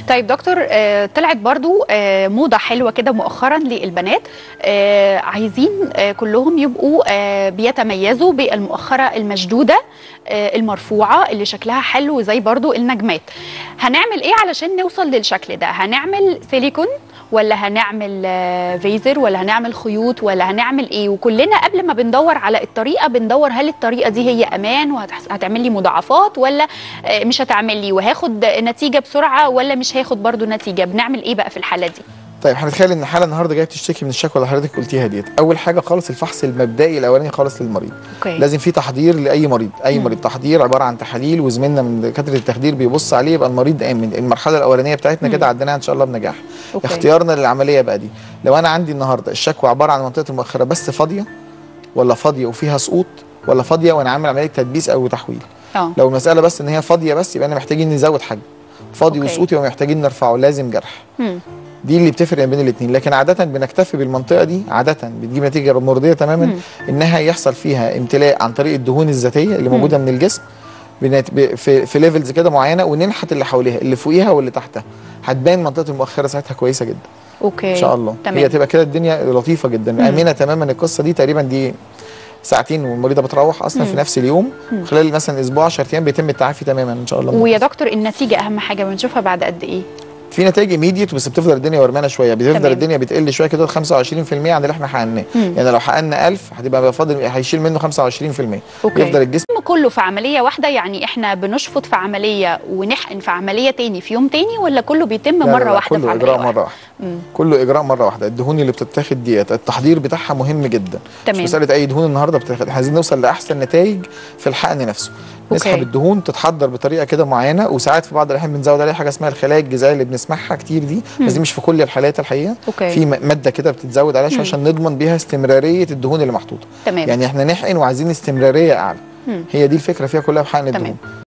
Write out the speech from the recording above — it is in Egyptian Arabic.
طيب دكتور آه، طلعت برضو آه، موضة حلوة كده مؤخرا للبنات آه، عايزين آه، كلهم يبقوا آه، بيتميزوا بالمؤخرة المشدودة آه، المرفوعة اللي شكلها حلو زي برضو النجمات هنعمل ايه علشان نوصل للشكل ده هنعمل سيليكون ولا هنعمل آه، فيزر ولا هنعمل خيوط ولا هنعمل ايه وكلنا قبل ما بندور على الطريقه بندور هل الطريقه دي هي امان وهتعمل لي مضاعفات ولا آه، مش هتعمل لي وهاخد نتيجه بسرعه ولا مش هاخد برضو نتيجه بنعمل ايه بقى في الحاله دي طيب هنتخيل ان حاله النهارده جايه بتشتكي من الشكوى اللي حضرتك قلتيها ديت اول حاجه خالص الفحص المبدئي الاولاني خالص للمريض اوكي لازم في تحضير لاي مريض اي مم. مريض تحضير عباره عن تحاليل وزميلنا من دكاتره التخدير بيبص عليه يبقى المريض امن المرحله الاولانيه بتاعتنا مم. كده عديناها ان شاء الله بنجاح اوكي اختيارنا للعمليه بقى دي لو انا عندي النهارده الشكوى عباره عن منطقه المؤخره بس فاضيه ولا فاضيه وفيها سقوط ولا فاضيه وانا عامل عمليه تدبيس او تحويل اه لو المساله بس ان هي فاضيه بس يبقى انا محتاجين نزود حجم فاضي أوكي. وسقوط يبقى محتاجين نرفعه لازم جرح مم. دي اللي بتفرق بين الاثنين لكن عاده بنكتفي بالمنطقه دي عاده بتجيب نتيجه مرضيه تماما مم. انها يحصل فيها امتلاء عن طريق الدهون الذاتيه اللي مم. موجوده من الجسم بنت- ب- في في ليفلز كده معينه وننحت اللي حواليها اللي فوقيها واللي تحتها هتبان منطقه المؤخره ساعتها كويسه جدا اوكي ان شاء الله تمام. هي تبقى كده الدنيا لطيفه جدا مم. امنه تماما القصه دي تقريبا دي ساعتين والمريضه بتروح اصلا مم. في نفس اليوم مم. خلال مثلا اسبوع 10 ايام بيتم التعافي تماما ان شاء الله ويا دكتور النتيجه اهم حاجه بنشوفها بعد قد ايه في نتائج ايميديت بس بتفضل الدنيا ورمانه شويه بتفضل تمام. الدنيا بتقل شويه كده 25% عن اللي احنا حققناه مم. يعني لو حققنا 1000 هتبقى بقى فاضل هيشيل منه 25% اوكي يفضل الجسم الجسم كله في عمليه واحده يعني احنا بنشفط في عمليه ونحقن في عمليه تاني في يوم تاني ولا كله بيتم لا لا مره لا، واحده في كله عمليه اجراء واحده مره واحده مم. كله اجراء مره واحده الدهون اللي بتتاخد ديت التحضير بتاعها مهم جدا مش تمام مساله اي دهون النهارده بتاخد احنا عايزين نوصل لاحسن نتائج في الحقن نفسه نسحب أوكي. الدهون تتحضر بطريقه كده معينه وساعات في بعض الاحيان بنزود عليها حاجه اسمها الخلايا الجذعيه اللي بنسمعها كتير دي مم. بس دي مش في كل الحالات الحقيقه اوكي في م- ماده كده بتتزود عليها شويه مم. عشان نضمن بيها استمراريه الدهون اللي محطوطه تمام يعني احنا نحقن وعايزين استمراريه اعلى مم. هي دي الفكره فيها كلها في حقن تمام. الدهون